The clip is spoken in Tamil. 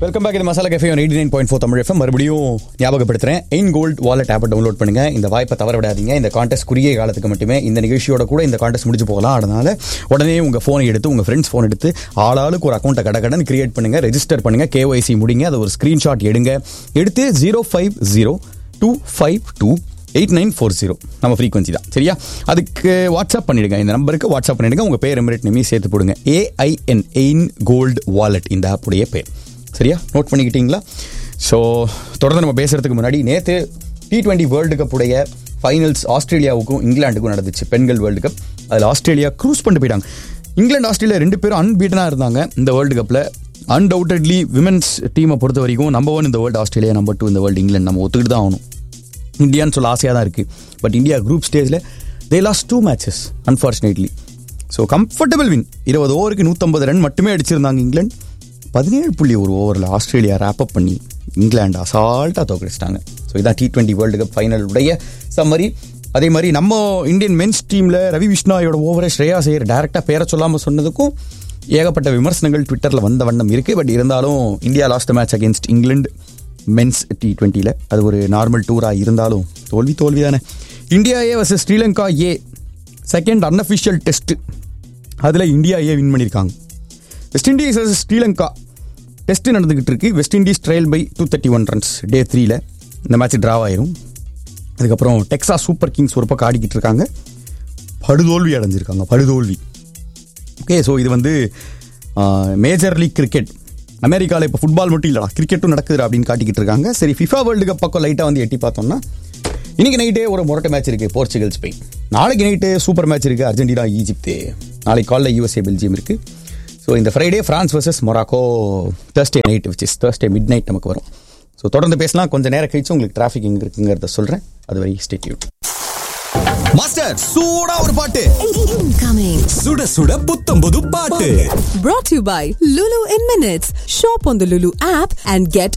வெல்கம் பேக் இது masala cafe eighty nine point four Tamil FM மறுபடியும் ஞாபகப்படுத்துறேன் எயின் கோல்ட் வாலெட் ஆப்பை டவுன்லோட் பண்ணுங்க இந்த வாய்ப்பை தவற விடாதீங்க இந்த கான்டெஸ்ட் குறுகிய காலத்துக்கு மட்டுமே இந்த நிகழ்ச்சியோட கூட இந்த கான்டெஸ்ட் முடிச்சு போகலாம் அதனால உடனே உங்க ஃபோனை எடுத்து உங்க ஃப்ரெண்ட்ஸ் ஃபோன் எடுத்து ஆளாளுக்கு ஒரு அக்கௌண்ட்டை கடகடன் கிரியேட் பண்ணுங்க ரெஜிஸ்டர் பண்ணுங்க கேஒய்சி முடிங்க அதை ஒரு ஸ்கிரீன்ஷாட் எடுங்க எடுத்து zero five zero two five two eight nine four zero நம்ம ஃப்ரீக்வன்சி தான் சரியா அதுக்கு வாட்ஸ்அப் பண்ணிடுங்க இந்த நம்பருக்கு வாட்ஸ்அப் பண்ணிடுங்க உங்க பேர் எமிரேட் நேமே சேர்த்து போடுங்க ஏஐஎன் எயின் கோல்டு வாலெட் இந்த ஆப்புடைய பேர் சரியா நோட் பண்ணிக்கிட்டீங்களா ஸோ தொடர்ந்து நம்ம பேசுறதுக்கு முன்னாடி நேற்று டி டுவெண்ட்டி வேர்ல்டு கப் உடைய ஃபைனல்ஸ் ஆஸ்திரேலியாவுக்கும் இங்கிலாந்துக்கும் நடந்துச்சு பெண்கள் வேர்ல்டு கப் அதில் ஆஸ்திரேலியா க்ரூஸ் பண்ணிட்டு போயிட்டாங்க இங்கிலாந்து ஆஸ்திரேலியா ரெண்டு பேரும் அன்பீட்டனாக இருந்தாங்க இந்த வேர்ல்டு கப்பில் அன்டவுட்டட்லி விமென்ஸ் டீமை பொறுத்த வரைக்கும் நம்பர் ஒன் இந்த வேர்ல்டு ஆஸ்திரேலியா நம்பர் டூ இந்த வேர்ல்டு இங்கிலாந்து நம்ம ஒத்துக்கிட்டு தான் ஆகணும் இந்தியான்னு சொல்ல ஆசையாக தான் இருக்குது பட் இந்தியா குரூப் ஸ்டேஜில் they lost two matches unfortunately so comfortable win இருபது ஓவருக்கு நூற்றம்பது ரன் மட்டுமே அடிச்சிருந்தாங்க இங்கிலாந்து பதினேழு புள்ளி ஒரு ஓவரில் ஆஸ்திரேலியா ரேப் அப் பண்ணி இங்கிலாந்து அசால்ட்டாக தோக்கடிச்சிட்டாங்க ஸோ இதான் டி டுவெண்ட்டி வேர்ல்டு கப் ஃபைனலுடைய சம்மரி அதே மாதிரி நம்ம இந்தியன் மென்ஸ் டீமில் ரவி விஷ்ணாயோட ஓவரை ஸ்ரேயா சேர் டேரெக்டாக பேரை சொல்லாமல் சொன்னதுக்கும் ஏகப்பட்ட விமர்சனங்கள் ட்விட்டரில் வந்த வண்ணம் இருக்குது பட் இருந்தாலும் India lost match against England men's T டுவெண்ட்டியில் அது ஒரு நார்மல் டூராக இருந்தாலும் தோல்வி தோல்வி தானே India A versus Sri Lanka A second unofficial test அதில் இந்தியா ஏ வின் பண்ணியிருக்காங்க West Indies versus Sri Lanka test நடந்துகிட்டு இருக்கு West Indies trail by two thirty one runs day த்ரீல இந்த மேட்ச் ட்ராவ் ஆயிரும் அதுக்கப்புறம் டெக்ஸா சூப்பர் கிங்ஸ் ஒரு பக்கம் ஆடிக்கிட்டு இருக்காங்க படுதோல்வி அடைஞ்சிருக்காங்க படுதோல்வி ஓகே ஸோ இது வந்து மேஜர் லீக் கிரிக்கெட் அமெரிக்காவில் இப்போ ஃபுட்பால் மட்டும் இல்லடா கிரிக்கெட்டும் நடக்குது அப்படின்னு காட்டிக்கிட்டு இருக்காங்க சரி ஃபிஃபா வேர்ல்டு கப் பக்கம் லைட்டாக வந்து எட்டி பார்த்தோம்னா இன்னைக்கு நைட்டே ஒரு முரட்டை மேட்ச் இருக்கு போர்ச்சுகல் ஸ்பெயின் நாளைக்கு நைட்டு சூப்பர் மேட்ச் இருக்கு அர்ஜென்டினா ஈஜிப்து நாளைக்கு காலைல யூஎஸ்ஏ பெல்ஜியம் இருக்கு ஸோ இந்த Friday France versus Morocco Thursday night which is Thursday midnight நமக்கு வரும் ஸோ தொடர்ந்து பேசலாம் கொஞ்சம் நேரம் கழிச்சு உங்களுக்கு டிராஃபிக் எங்கே இருக்குங்கிறத சொல்கிறேன் அது வரை ஸ்டேட்யூட் மாஸ்டர் சூடா ஒரு பாட்டு Incoming. சுட சுட புத்தம் புது பாட்டு Brought to you by Lulu in Minutes. Shop on the Lulu app and get